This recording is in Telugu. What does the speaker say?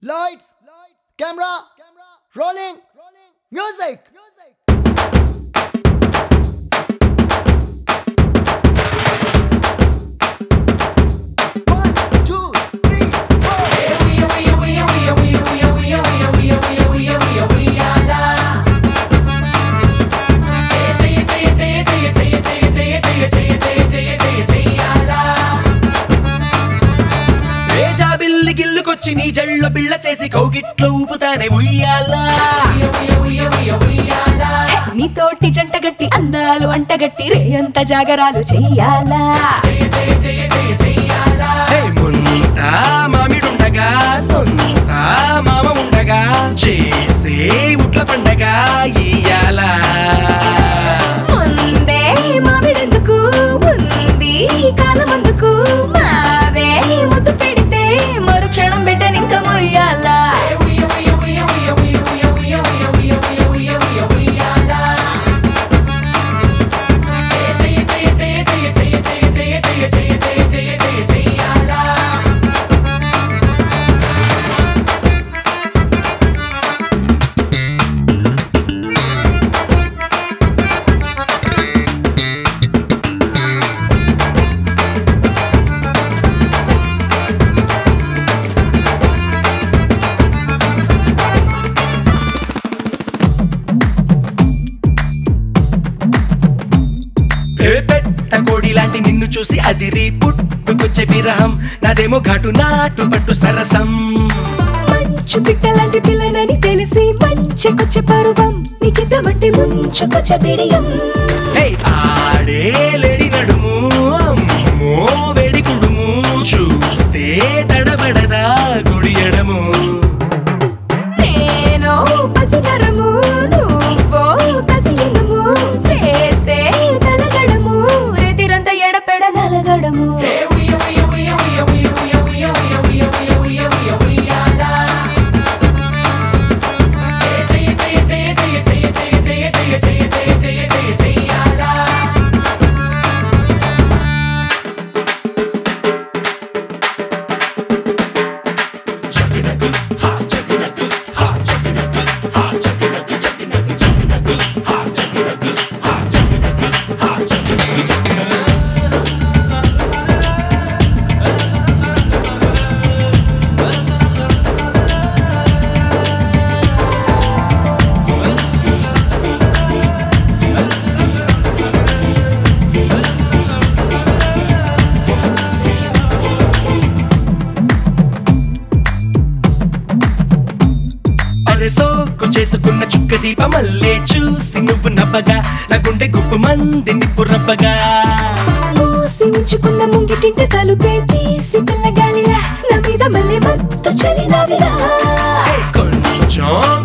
Lights, camera, rolling, music. One, two, three, four. ఏ జాబిల్లి గిల్లుకొచ్చి నీ జళ్ళు బిళ్ళ చేసి కౌగిట్లో ఊపుతానే ఉయ్యాలా నీతోటి జంటగట్టి అందాలు అంటగట్టి రేయంత జాగరాలు చెయ్యాలా హే ముంత మామిడుండగా సొంత మామ ఉండగా చేసే ఉట్ల పండగ ఇయ్యాలా ముందే మామిడెందుకు ఉంది కాలమందుకు మావే ముద్దు పెడితే మరుక్షణం బిడ్డనింక మొయ్యాలా ఏ పెట్ట కోడి లాంటి నిన్ను చూసి అదిరి పుట్టుకొచ్చే విరహం నాదేమో ఘాటు నాటు పట్టు సరసం మంచు పిట్టలాంటి పిల్లనని తెలిసి మంచెకొచ్చే పరువం నీకిద్దమంటే ముంచుకొచ్చే బిడియం హే ఆడే లేడి నడుము అమ్మో వేడి కుడుము చూస్తే తడబడదా గుడి ఎడము నేను పసితరము నువ్వో కసియనుము వేస్తే తలగడము రెతిరంత ఎడపెడ నలగడము అరే సోకు చేసుకున్న చుక్క దీప మల్లే చూసి నువ్వు నవ్వగా నా గుండె గుప్పు మంది నిప్పు రవ్వగా మూసి ఉంచుకున్న ముంగిటింట తలుపే తీసి పిల్లగాలిలా నా మీద మళ్ళీ మత్తు చలి నవిలా హే, కొంచెం